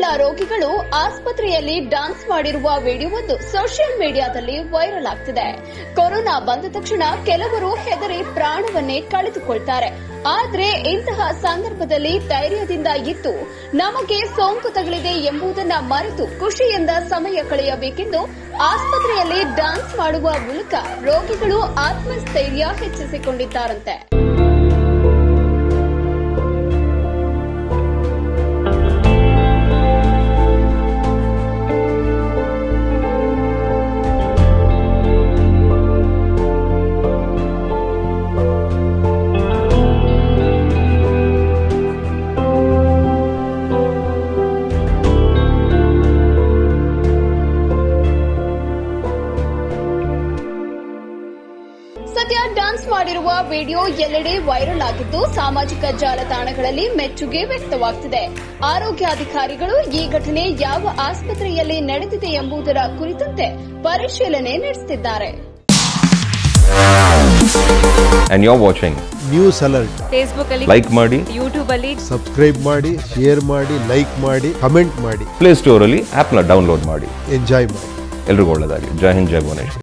ರೋಗಿಗಳು ಆಸ್ಪತ್ರೆಯಲ್ಲಿ ಡಾನ್ಸ್ ಮಾಡಿರುವ ವಿಡಿಯೋವೊಂದು ಸೋಷಿಯಲ್ ಮೀಡಿಯಾದಲ್ಲಿ ವೈರಲ್ ಆಗ್ತಿದೆ ಕೊರೋನಾ ಬಂದ ತಕ್ಷಣ ಕೆಲವರು ಹೆದರಿ ಪ್ರಾಣವನ್ನೇ ಕಳೆದುಕೊಳ್ತಾರೆ ಆದ್ರೆ ಇಂತಹ ಸಂದರ್ಭದಲ್ಲಿ ಧೈರ್ಯದಿಂದ ಇದ್ದು ನಮಗೆ ಸೋಂಕು ತಗಲಿದೆ ಎಂಬುದನ್ನ ಮರೆತು ಖುಷಿಯಿಂದ ಸಮಯ ಕಳೆಯಬೇಕೆಂದು ಆಸ್ಪತ್ರೆಯಲ್ಲಿ ಡಾನ್ಸ್ ಮಾಡುವ ಮೂಲಕ ರೋಗಿಗಳು ಆತ್ಮಸ್ಥೈರ್ಯ ಹೆಚ್ಚಿಸಿಕೊಂಡಿದ್ದಾರಂತೆ ಸದ್ಯ ಡಾನ್ಸ್ ಮಾಡಿರುವ ವಿಡಿಯೋ ಎಲ್ಲೆಡೆ ವೈರಲ್ ಆಗಿದ್ದು ಸಾಮಾಜಿಕ ಜಾಲತಾಣಗಳಲ್ಲಿ ಮೆಚ್ಚುಗೆ ವ್ಯಕ್ತವಾಗ್ತಿದೆ ಆರೋಗ್ಯಾಧಿಕಾರಿಗಳು ಈ ಘಟನೆ ಯಾವ ಆಸ್ಪತ್ರೆಯಲ್ಲಿ ನಡೆದಿದೆ ಎಂಬುದರ ಕುರಿತಂತೆ ಪರಿಶೀಲನೆ ನಡೆಸುತ್ತಿದ್ದಾರೆ and you're watching news alert Facebook ಅಲ್ಲಿ ಲೈಕ್ ಮಾಡಿ ಯೂಟ್ಯೂಬ್ ಅಲ್ಲಿ ಸಬ್ಸ್ಕ್ರೈಬ್ ಮಾಡಿ ಶೇರ್ ಮಾಡಿ ಲೈಕ್ ಮಾಡಿ ಕಮೆಂಟ್ ಮಾಡಿ ಪ್ಲೇ ಸ್ಟೋರಲ್ಲಿ ಆ್ಯಪ್ನ ಡೌನ್ಲೋಡ್ ಮಾಡಿ ಎಂಜಾಯ್ ಮಾಡಿ ಎಲ್ರಿಗೂ ಒಳ್ಳೆಯದಾಗಲಿ ಜೈ ಹಿಂದ್ ಜೈ ಭುವನೇಶ್ವರ್